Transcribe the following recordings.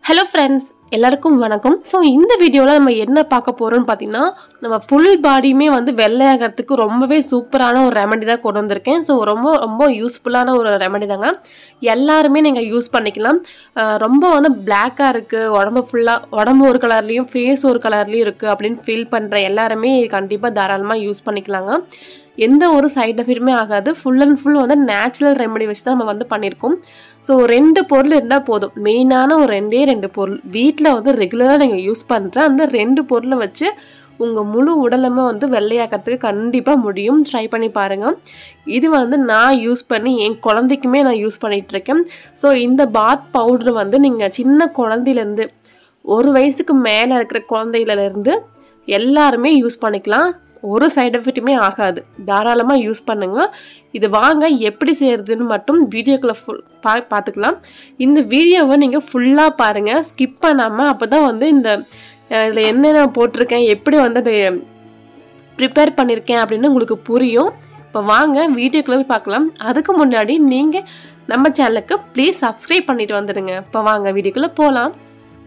hello friends எல்லாருக்கும் வணக்கம் so இந்த வீடியோவில் நம்ம என்ன பார்க்க போகிறோம்னு பார்த்தீங்கன்னா நம்ம ஃபுல் பாடியுமே வந்து வெள்ளையாகிறதுக்கு ரொம்பவே சூப்பரான ஒரு ரெமெடி தான் கொண்டு வந்திருக்கேன் ஸோ ரொம்ப ரொம்ப யூஸ்ஃபுல்லான ஒரு ரெமெடி தாங்க எல்லாருமே நீங்கள் யூஸ் பண்ணிக்கலாம் அஹ் ரொம்ப வந்து பிளாக்காக இருக்குது உடம்பு ஃபுல்லாக உடம்பு ஒரு கலர்லேயும் ஃபேஸ் ஒரு கலர்லேயும் இருக்குது அப்படின்னு ஃபீல் பண்ணுற எல்லாருமே கண்டிப்பாக தாராளமாக யூஸ் பண்ணிக்கலாங்க எந்த ஒரு சைட் எஃபெக்ட்டுமே ஆகாது ஃபுல் அண்ட் ஃபுல் வந்து நேச்சுரல் ரெமெடி வச்சு தான் நம்ம வந்து பண்ணியிருக்கோம் ஸோ ரெண்டு பொருள் இருந்தால் போதும் மெயினான ஒரு ரெண்டே ரெண்டு பொருள் வீட்டில் வந்து ரெகுலராக நீங்கள் யூஸ் பண்ணுற அந்த ரெண்டு பொருளை வச்சு உங்கள் முழு உடலுமே வந்து வெள்ளையாக்கிறதுக்கு கண்டிப்பாக முடியும் ட்ரை பண்ணி பாருங்கள் இது வந்து நான் யூஸ் பண்ணி என் குழந்தைக்குமே நான் யூஸ் பண்ணிகிட்ருக்கேன் ஸோ இந்த பாத் பவுட்ரு வந்து நீங்கள் சின்ன குழந்தையிலேருந்து ஒரு வயசுக்கு மேலே இருக்கிற குழந்தையிலேருந்து எல்லாருமே யூஸ் பண்ணிக்கலாம் ஒரு சைடு எஃபெக்ட்டுமே ஆகாது தாராளமாக யூஸ் பண்ணுங்க இது வாங்க எப்படி செய்கிறதுன்னு மட்டும் வீடியோக்குள்ளே ஃபுல் பா பார்த்துக்கலாம் இந்த வீடியோவை நீங்கள் ஃபுல்லாக பாருங்கள் ஸ்கிப் பண்ணாமல் அப்போ தான் வந்து இந்த இதில் என்னென்ன போட்டிருக்கேன் எப்படி வந்து அதை ப்ரிப்பேர் பண்ணியிருக்கேன் அப்படின்னு உங்களுக்கு புரியும் இப்போ வாங்க வீடியோக்குள்ளே போய் பார்க்கலாம் அதுக்கு முன்னாடி நீங்கள் நம்ம சேனலுக்கு ப்ளீஸ் சப்ஸ்கிரைப் பண்ணிட்டு வந்துடுங்க இப்போ வாங்க வீடியோக்குள்ளே போகலாம்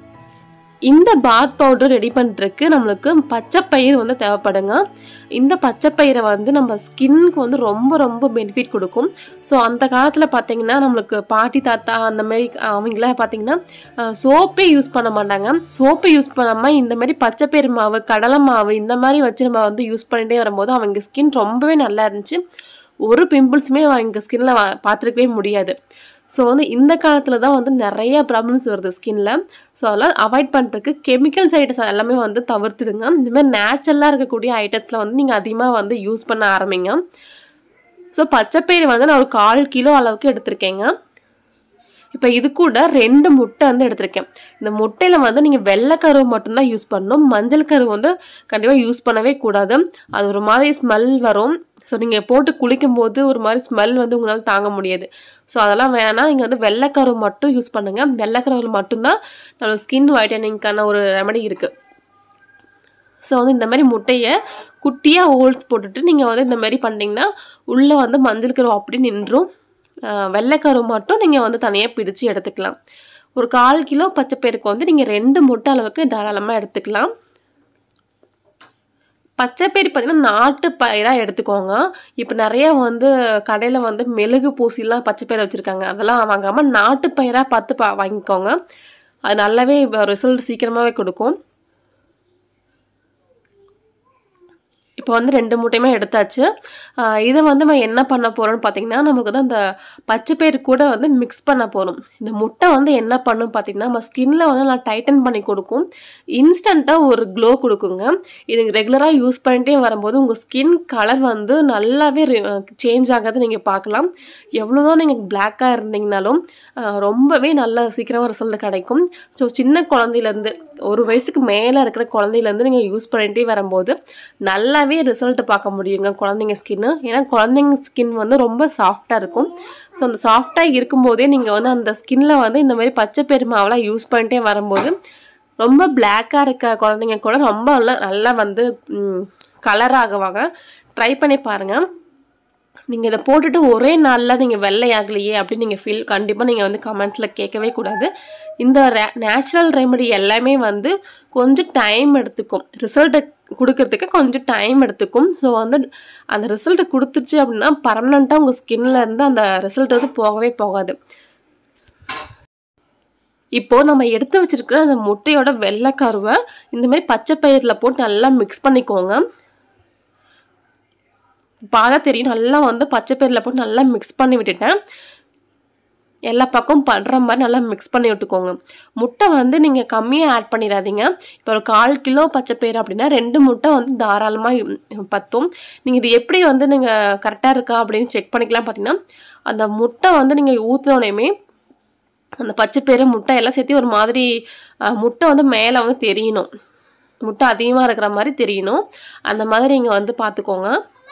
இந்த பாத் பவுடர் ரெடி பண்ணுறதுக்கு நம்மளுக்கு பச்சைப்பயிர் வந்து தேவைப்படுங்க இந்த பச்சைப்பயிரை வந்து நம்ம ஸ்கின்னுக்கு வந்து ரொம்ப ரொம்ப பெனிஃபிட் கொடுக்கும் ஸோ அந்த காலத்தில் பார்த்தீங்கன்னா நம்மளுக்கு பாட்டி தாத்தா அந்த மாதிரி அவங்களாம் பார்த்தீங்கன்னா சோப்பே யூஸ் பண்ண மாட்டாங்க சோப்பை யூஸ் பண்ணாமல் இந்த மாதிரி பச்சைப்பயிறு மாவு கடலை மாவு இந்த மாதிரி வச்சு நம்ம வந்து யூஸ் பண்ணிட்டே வரும்போது அவங்க ஸ்கின் ரொம்பவே நல்லா இருந்துச்சு ஒரு பிம்பிள்ஸுமே அவங்க ஸ்கின்ல பார்த்துருக்கவே முடியாது ஸோ வந்து இந்த காலத்தில் தான் வந்து நிறைய ப்ராப்ளம்ஸ் வருது ஸ்கின்ல ஸோ அதெல்லாம் அவாய்ட் பண்ணுறதுக்கு கெமிக்கல்ஸ் ஐட்டம்ஸ் எல்லாமே வந்து தவிர்த்துடுங்க இந்த மாதிரி நேச்சுரலாக இருக்கக்கூடிய ஐட்டம்ஸில் வந்து நீங்கள் அதிகமாக வந்து யூஸ் பண்ண ஆரம்பிங்க ஸோ பச்சைப்பயிறு வந்து நான் ஒரு கால் கிலோ அளவுக்கு எடுத்திருக்கேங்க இப்போ இது கூட ரெண்டு முட்டை வந்து எடுத்திருக்கேன் இந்த முட்டையில் வந்து நீங்கள் வெள்ளைக்கருவு மட்டும்தான் யூஸ் பண்ணணும் மஞ்சள் கருவு வந்து கண்டிப்பாக யூஸ் பண்ணவே கூடாது அது ஒரு மாதிரி ஸ்மெல் வரும் ஸோ நீங்கள் போட்டு குளிக்கும் போது ஒரு மாதிரி ஸ்மெல் வந்து உங்களால் தாங்க முடியாது ஸோ அதெல்லாம் வேணாம் நீங்கள் வந்து வெள்ளைக்கருவு மட்டும் யூஸ் பண்ணுங்கள் வெள்ளைக்கருவில் மட்டும்தான் நம்ம ஸ்கின் ஒயிட்டனிங்க்கான ஒரு ரெமடி இருக்குது ஸோ வந்து இந்த மாதிரி முட்டையை குட்டியாக ஹோல்ஸ் போட்டுட்டு நீங்கள் வந்து இந்த மாதிரி பண்ணிங்கன்னா உள்ளே வந்து மஞ்சள் கருவு அப்படி நின்றும் வெள்ளைக்கரு மட்டும் நீங்கள் வந்து தனியாக பிடிச்சு எடுத்துக்கலாம் ஒரு கால் கிலோ பச்சைப்பயிருக்கு வந்து நீங்கள் ரெண்டு முட்டை அளவுக்கு தாராளமாக எடுத்துக்கலாம் பச்சைப்பயிறு பார்த்திங்கன்னா நாட்டு பயிராக எடுத்துக்கோங்க இப்போ நிறைய வந்து கடையில் வந்து மெழுகு பூசிலாம் பச்சைப்பயிரை வச்சுருக்காங்க அதெல்லாம் வாங்காமல் நாட்டு பயிராக பார்த்து பா வாங்கிக்கோங்க அது நல்லாவே ரிசல்ட் சீக்கிரமாகவே கொடுக்கும் இப்போ வந்து ரெண்டு மூட்டையுமே எடுத்தாச்சு இதை வந்து நம்ம என்ன பண்ண போகிறோம்னு பார்த்தீங்கன்னா நமக்கு வந்து அந்த பச்சைப்பயிறு கூட வந்து மிக்ஸ் பண்ண போகிறோம் இந்த முட்டை வந்து என்ன பண்ணும் பார்த்தீங்கன்னா நம்ம ஸ்கின்ல வந்து நல்லா டைட்டன் பண்ணி கொடுக்கும் இன்ஸ்டண்ட்டாக ஒரு க்ளோ கொடுக்குங்க இது ரெகுலராக யூஸ் பண்ணிட்டே வரும்போது உங்கள் ஸ்கின் கலர் வந்து நல்லாவே சேஞ்ச் ஆகிறத நீங்கள் பார்க்கலாம் எவ்வளோதான் நீங்கள் பிளாக்காக இருந்தீங்கனாலும் ரொம்பவே நல்ல சீக்கிரமாக ரிசல்ட் கிடைக்கும் ஸோ சின்ன குழந்தையிலேருந்து ஒரு வயசுக்கு மேலே இருக்கிற குழந்தையிலேருந்து நீங்கள் யூஸ் பண்ணிகிட்டே வரும்போது நல்லாவே ரிசல்ட் பார்க்க முடியுங்க குழந்தைங்க ஸ்கின்னு ஏன்னா குழந்தைங்க ஸ்கின் வந்து ரொம்ப சாஃப்டாக இருக்கும் ஸோ அந்த சாஃப்டாக இருக்கும்போதே நீங்கள் வந்து அந்த ஸ்கின்ல வந்து இந்த மாதிரி பச்சை பெருமாவெலாம் யூஸ் பண்ணிட்டே வரும்போது ரொம்ப பிளாக்காக இருக்க குழந்தைங்க கூட ரொம்ப நல்லா நல்லா வந்து கலர் ஆகுவாங்க ட்ரை பண்ணி பாருங்கள் நீங்கள் இதை போட்டுட்டு ஒரே நாளில் நீங்கள் வெள்ளை ஆகலையே அப்படின்னு நீங்கள் ஃபீல் கண்டிப்பாக நீங்கள் வந்து கமெண்ட்ஸில் கேட்கவே கூடாது இந்த நேச்சுரல் ரெமெடி எல்லாமே வந்து கொஞ்சம் டைம் எடுத்துக்கும் ரிசல்ட்டு கொடுக்கறதுக்கு கொஞ்சம் டைம் எடுத்துக்கும் ஸோ வந்து அந்த ரிசல்ட் கொடுத்துச்சு அப்படின்னா பர்மனண்ட்டாக உங்கள் ஸ்கின்ல இருந்து அந்த ரிசல்ட் வந்து போகவே போகாது இப்போ நம்ம எடுத்து வச்சிருக்கிற அந்த முட்டையோட வெள்ளைக்கருவை இந்த மாதிரி பச்சை பயிரில் போட்டு நல்லா மிக்ஸ் பண்ணிக்கோங்க பார்த்தா தெரியும் நல்லா வந்து பச்சை பயிரில் போட்டு நல்லா மிக்ஸ் பண்ணி விட்டுட்டேன் எல்லா பக்கம் பண்ணுற மாதிரி நல்லா மிக்ஸ் பண்ணி விட்டுக்கோங்க முட்டை வந்து நீங்கள் கம்மியாக ஆட் பண்ணிடாதீங்க இப்போ ஒரு கால் கிலோ பச்சைப்பயிறு அப்படின்னா ரெண்டு முட்டை வந்து தாராளமாக பத்தும் நீங்கள் இது எப்படி வந்து நீங்கள் கரெக்டாக இருக்கா அப்படின்னு செக் பண்ணிக்கலாம் பார்த்தீங்கன்னா அந்த முட்டை வந்து நீங்கள் ஊற்றினோடனே அந்த பச்சைப்பயிறு முட்டை எல்லாம் சேர்த்து ஒரு மாதிரி முட்டை வந்து மேலே வந்து தெரியணும் முட்டை அதிகமாக இருக்கிற மாதிரி தெரியணும் அந்த மாதிரி இங்கே வந்து பார்த்துக்கோங்க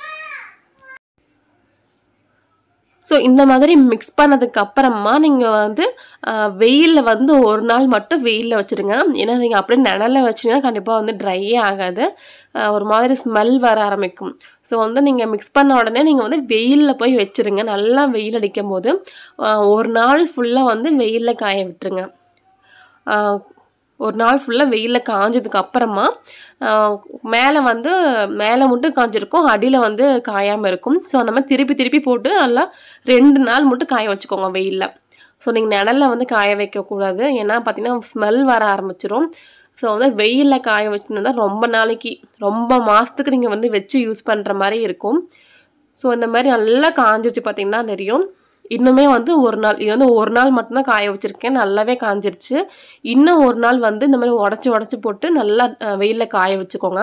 ஸோ இந்த மாதிரி மிக்ஸ் பண்ணதுக்கு அப்புறமா நீங்கள் வந்து வெயிலில் வந்து ஒரு நாள் மட்டும் வெயிலில் வச்சுருங்க ஏன்னா நீங்கள் அப்படியே நிழலில் வச்சிங்கன்னா கண்டிப்பாக வந்து ட்ரையே ஆகாது ஒரு மாதிரி ஸ்மெல் வர ஆரம்பிக்கும் ஸோ வந்து நீங்கள் மிக்ஸ் பண்ண உடனே நீங்கள் வந்து வெயிலில் போய் வச்சுருங்க நல்லா வெயில் அடிக்கும் போது ஒரு நாள் ஃபுல்லாக வந்து வெயிலில் காய விட்டுருங்க ஆஹ், ஒரு நாள் ஃபுல்லாக வெயிலில் காஞ்சதுக்கு அப்புறமா மேலே வந்து மேலே மட்டும் காஞ்சிருக்கும் அடியில் வந்து காயாமல் இருக்கும் ஸோ அந்த மாதிரி திருப்பி திருப்பி போட்டு நல்லா ரெண்டு நாள் மட்டும் காய வச்சுக்கோங்க வெயிலில் ஸோ நீங்கள் நிழல்ல வந்து காய வைக்கக்கூடாது ஏன்னா பார்த்தீங்கன்னா ஸ்மெல் வர ஆரம்பிச்சிரும் ஸோ வந்து வெயிலில் காய வச்சுருந்தா ரொம்ப நாளைக்கு ரொம்ப மாதத்துக்கு நீங்கள் வந்து வச்சு யூஸ் பண்ணுற மாதிரி இருக்கும் ஸோ இந்த மாதிரி நல்லா காஞ்சிருச்சு பார்த்தீங்கன்னா தெரியும் இன்னுமே வந்து ஒரு நாள் இது வந்து ஒரு நாள் மட்டும்தான் காய வச்சுருக்கேன் நல்லாவே காஞ்சிருச்சு இன்னும் ஒரு நாள் வந்து இந்த மாதிரி உடச்சி உடச்சி போட்டு நல்லா வெயிலில் காய வச்சுக்கோங்க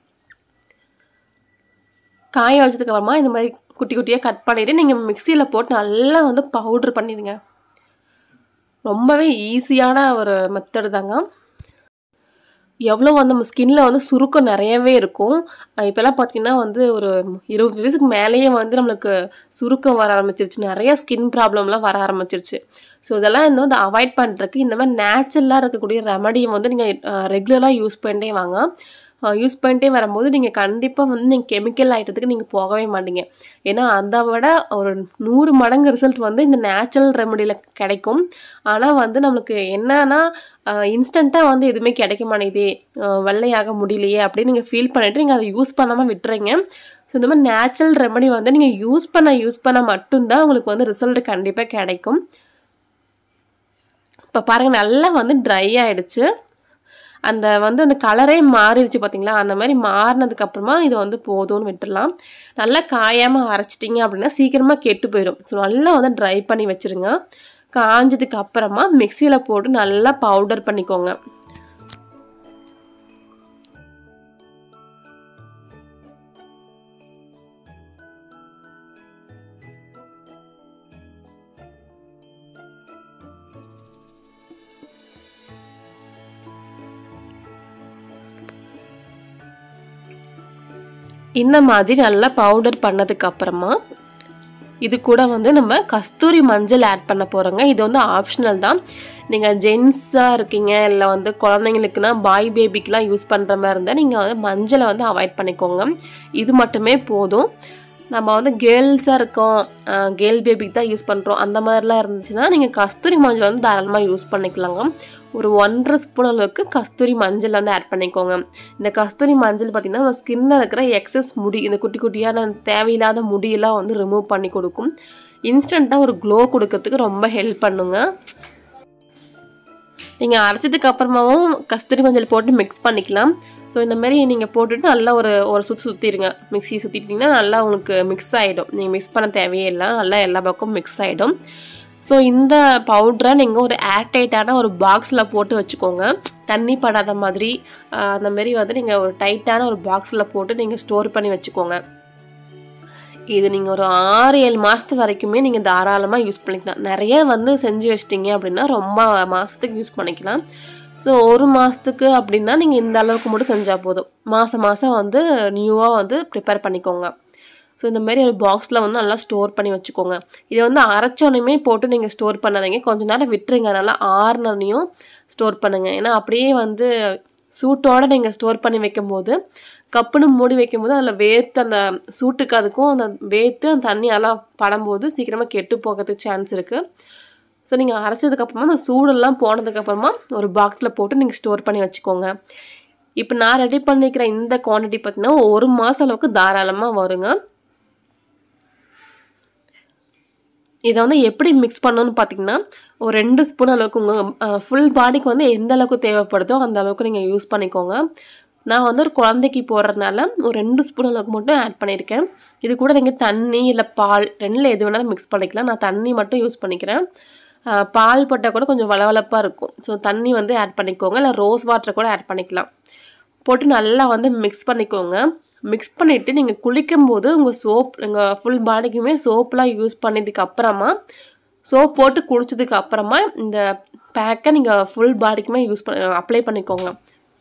காய வச்சதுக்கு அப்புறமா இந்த மாதிரி குட்டி குட்டியாக கட் பண்ணிவிட்டு நீங்கள் மிக்சியில் போட்டு நல்லா வந்து பவுட்ரு பண்ணிடுங்க ரொம்பவே ஈஸியான ஒரு மெத்தடு தாங்க எவ்வளோ வந்து நம்ம ஸ்கின்ல வந்து சுருக்கம் நிறையவே இருக்கும் அஹ் இப்போல்லாம் பார்த்தீங்கன்னா வந்து ஒரு இருபது வயசுக்கு மேலேயே வந்து நம்மளுக்கு சுருக்கம் வர ஆரம்பிச்சிருச்சு நிறைய ஸ்கின் ப்ராப்ளம்லாம் வர ஆரம்பிச்சிருச்சு ஸோ இதெல்லாம் இந்த வந்து அவாய்ட் பண்ணுறதுக்கு இந்த மாதிரி நேச்சுரலாக இருக்கக்கூடிய ரெமடியை வந்து நீங்கள் ரெகுலராக யூஸ் பண்ணிட்டே வாங்க யூஸ் பண்ணிட்டே வரும்போது நீங்கள் கண்டிப்பாக வந்து நீங்கள் கெமிக்கல் ஐட்டத்துக்கு நீங்கள் போகவே மாட்டீங்க ஏன்னா அதை விட ஒரு நூறு மடங்கு ரிசல்ட் வந்து இந்த நேச்சுரல் ரெமடியில் கிடைக்கும் ஆனால் வந்து நம்மளுக்கு என்னன்னா இன்ஸ்டண்ட்டாக வந்து எதுவுமே கிடைக்க மாட்டேங்குதே அஹ் வெள்ளையாக முடியலையே அப்படின்னு நீங்கள் ஃபீல் பண்ணிவிட்டு நீங்கள் அதை யூஸ் பண்ணாமல் விட்டுறீங்க ஸோ இந்த மாதிரி நேச்சுரல் ரெமடி வந்து நீங்கள் யூஸ் பண்ண யூஸ் பண்ண மட்டும்தான் உங்களுக்கு வந்து ரிசல்ட் கண்டிப்பாக கிடைக்கும் இப்போ பாருங்கள் நல்லா வந்து ட்ரை ஆயிடுச்சு அந்த வந்து அந்த கலரே மாறிடுச்சு பார்த்தீங்களா அந்த மாதிரி மாறினதுக்கு அப்புறமா இது வந்து போதும்னு விட்டுடலாம் நல்லா காயாமல் அரைச்சிட்டிங்க அப்படின்னா சீக்கிரமாக கெட்டு போயிடும் ஸோ நல்லா வந்து ட்ரை பண்ணி வச்சுருங்க காஞ்சதுக்கு அப்புறமா மிக்சியில் போட்டு நல்லா பவுடர் பண்ணிக்கோங்க இந்த மாதிரி நல்லா பவுடர் பண்ணதுக்கு அப்புறமா இது கூட வந்து நம்ம கஸ்தூரி மஞ்சள் ஆட் பண்ண போகிறோங்க இது வந்து ஆப்ஷனல் தான் நீங்கள் ஜென்ஸாக இருக்கீங்க இல்லை வந்து குழந்தைங்களுக்குனா பாய் பேபிக்கெலாம் யூஸ் பண்ணுற மாதிரி இருந்தால் நீங்கள் வந்து மஞ்சளை வந்து அவாய்ட் பண்ணிக்கோங்க இது மட்டுமே போதும் நம்ம வந்து கேர்ள்ஸாக இருக்கோம் கேர்ள் பேபிக்கு தான் யூஸ் பண்ணுறோம் அந்த மாதிரிலாம் இருந்துச்சுன்னா நீங்கள் கஸ்தூரி மஞ்சள் வந்து தாராளமாக யூஸ் பண்ணிக்கலாங்க ஒரு ஒன்றரை ஸ்பூன் அளவுக்கு கஸ்தூரி மஞ்சள் வந்து ஆட் பண்ணிக்கோங்க இந்த கஸ்தூரி மஞ்சள் பார்த்திங்கன்னா நம்ம ஸ்கின்னில் இருக்கிற எக்ஸஸ் முடி இந்த குட்டி குட்டியான தேவையில்லாத முடியெல்லாம் வந்து ரிமூவ் பண்ணி கொடுக்கும் இன்ஸ்டண்ட்டாக ஒரு க்ளோ கொடுக்கறதுக்கு ரொம்ப ஹெல்ப் பண்ணுங்க நீங்கள் அரைச்சதுக்கு அப்புறமாவும் கஸ்தூரி மஞ்சள் போட்டு மிக்ஸ் பண்ணிக்கலாம் ஸோ இந்த மாதிரி நீங்கள் போட்டுட்டு நல்லா ஒரு ஒரு சுற்றி சுற்றிடுங்க மிக்ஸி சுற்றிட்டிங்கன்னா நல்லா உங்களுக்கு மிக்ஸ் ஆகிடும் நீங்கள் மிக்ஸ் பண்ண தேவையே இல்லை நல்லா எல்லா பக்கமும் மிக்ஸ் ஆகிடும் ஸோ இந்த பவுட்ரை நீங்கள் ஒரு ஏர்டைட்டான ஒரு பாக்ஸில் போட்டு வச்சுக்கோங்க தண்ணி படாத மாதிரி ஆஹ், அந்த மாதிரி வந்து நீங்கள் ஒரு டைட்டான ஒரு பாக்ஸில் போட்டு நீங்கள் ஸ்டோர் பண்ணி வச்சுக்கோங்க இது நீங்கள் ஒரு ஆறு ஏழு மாதத்து வரைக்குமே நீங்கள் தாராளமாக யூஸ் பண்ணிக்கலாம் நிறைய வந்து செஞ்சு வச்சிட்டிங்க அப்படின்னா ரொம்ப மாதத்துக்கு யூஸ் பண்ணிக்கலாம் ஸோ ஒரு மாதத்துக்கு அப்படின்னா நீங்கள் இந்த அளவுக்கு மட்டும் செஞ்சால் போதும் மாதம் மாதம் வந்து நியூவாக வந்து ப்ரிப்பேர் பண்ணிக்கோங்க ஸோ இந்த மாதிரி ஒரு பாக்ஸில் வந்து நல்லா ஸ்டோர் பண்ணி வச்சுக்கோங்க இதை வந்து அரைச்சோனையுமே போட்டு நீங்கள் ஸ்டோர் பண்ணாதீங்க கொஞ்ச நேரம் விட்டுருங்க நல்லா ஆறுனதையும் ஸ்டோர் பண்ணுங்கள் ஏன்னா அப்படியே வந்து சூட்டோட நீங்கள் ஸ்டோர் பண்ணி வைக்கும்போது கப்புன்னு மூடி வைக்கும்போது அதில் வேர்த்து அந்த சூட்டுக்கு அதுக்கும் அந்த வேர்த்து அந்த தண்ணி எல்லாம் படும்போது சீக்கிரமாக கெட்டு போகிறதுக்கு சான்ஸ் இருக்குது ஸோ நீங்கள் அரைச்சதுக்கப்புறமா அந்த சூடெல்லாம் போனதுக்கப்புறமா ஒரு பாக்ஸில் போட்டு நீங்கள் ஸ்டோர் பண்ணி வச்சுக்கோங்க இப்போ நான் ரெடி பண்ணிக்கிற இந்த குவான்டிட்டி பார்த்தீங்கன்னா ஒரு மாதம் அளவுக்கு தாராளமாக வருங்க இதை வந்து எப்படி மிக்ஸ் பண்ணணும்னு பார்த்தீங்கன்னா ஒரு ரெண்டு ஸ்பூன் அளவுக்கு உங்கள் ஃபுல் பாடிக்கு வந்து எந்த அளவுக்கு தேவைப்படுதோ அந்த அளவுக்கு நீங்கள் யூஸ் பண்ணிக்கோங்க நான் வந்து ஒரு குழந்தைக்கு போடுறதுனால ஒரு ரெண்டு ஸ்பூன் அளவுக்கு மட்டும் ஆட் பண்ணியிருக்கேன் இது கூட நீங்கள் தண்ணி இல்லை பால் ரெண்டில் எது வேணாலும் மிக்ஸ் பண்ணிக்கலாம் நான் தண்ணி மட்டும் யூஸ் பண்ணிக்கிறேன் ஆஹ் பால் போட்டால் கூட கொஞ்சம் வளவளப்பாக இருக்கும் ஸோ தண்ணி வந்து ஆட் பண்ணிக்கோங்க இல்லை ரோஸ் வாட்டர் கூட ஆட் பண்ணிக்கலாம் போட்டு நல்லா வந்து மிக்ஸ் பண்ணிக்கோங்க மிக்ஸ் பண்ணிவிட்டு நீங்கள் குளிக்கும்போது உங்கள் சோப் உங்கள் ஃபுல் பாடிக்குமே சோப்லாம் யூஸ் பண்ணதுக்கு அப்புறமா சோப் போட்டு குளிச்சதுக்கு அப்புறமா இந்த பேக்கை நீங்கள் ஃபுல் பாடிக்குமே யூஸ் பண்ண அப்ளை பண்ணிக்கோங்க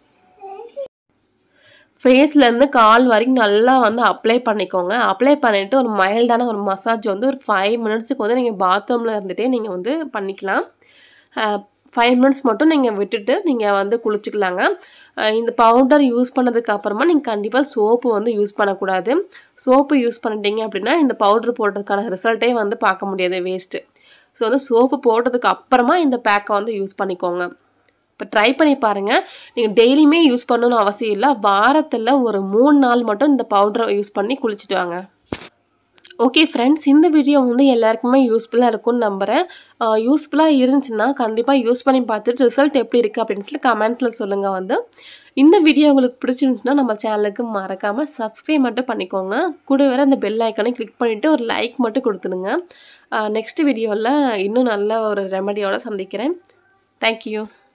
ஃபேஸ்லேருந்து கால் வரைக்கும் நல்லா வந்து அப்ளை பண்ணிக்கோங்க அப்ளை பண்ணிவிட்டு ஒரு மைல்டான ஒரு மசாஜ் வந்து ஒரு ஃபைவ் மினிட்ஸுக்கு வந்து நீங்கள் பாத்ரூமில் இருந்துகிட்டே நீங்கள் வந்து பண்ணிக்கலாம் ஃபைவ் மினிட்ஸ் மட்டும் நீங்கள் விட்டுட்டு நீங்கள் வந்து குளிச்சுக்கலாங்க அஹ் இந்த பவுடர் யூஸ் பண்ணதுக்கு அப்புறமா நீங்கள் கண்டிப்பாக சோப்பு வந்து யூஸ் பண்ணக்கூடாது சோப்பு யூஸ் பண்ணிட்டீங்க அப்படின்னா இந்த பவுடர் போடுறதுக்கான ரிசல்ட்டே வந்து பார்க்க முடியாது வேஸ்ட்டு ஸோ வந்து சோப்பு போட்டதுக்கு அப்புறமா இந்த பேக்கை வந்து யூஸ் பண்ணிக்கோங்க இப்போ ட்ரை பண்ணி பாருங்கள் நீங்கள் டெய்லியுமே யூஸ் பண்ணணும்னு அவசியம் இல்லை வாரத்தில் ஒரு மூணு நாள் மட்டும் இந்த பவுடரை யூஸ் பண்ணி குளிச்சுட்டு வாங்க ஓகே ஃப்ரெண்ட்ஸ் இந்த வீடியோ வந்து எல்லாருக்குமே யூஸ்ஃபுல்லாக இருக்கும்னு நம்புகிறேன் யூஸ்ஃபுல்லாக இருந்துச்சுன்னா கண்டிப்பாக யூஸ் பண்ணி பார்த்துட்டு ரிசல்ட் எப்படி இருக்குது அப்படின்னு சொல்லி கமெண்ட்ஸில் சொல்லுங்கள் வந்து இந்த வீடியோ உங்களுக்கு பிடிச்சிருந்துச்சுன்னா நம்ம சேனலுக்கு மறக்காமல் சப்ஸ்கிரைப் மட்டும் பண்ணிக்கோங்க கூட வேறு அந்த பெல் ஐக்கானை கிளிக் பண்ணிவிட்டு ஒரு லைக் மட்டும் கொடுத்துடுங்க நெக்ஸ்ட் வீடியோவில் இன்னும் நல்ல ஒரு ரெமடியோடு சந்திக்கிறேன் தேங்க்யூ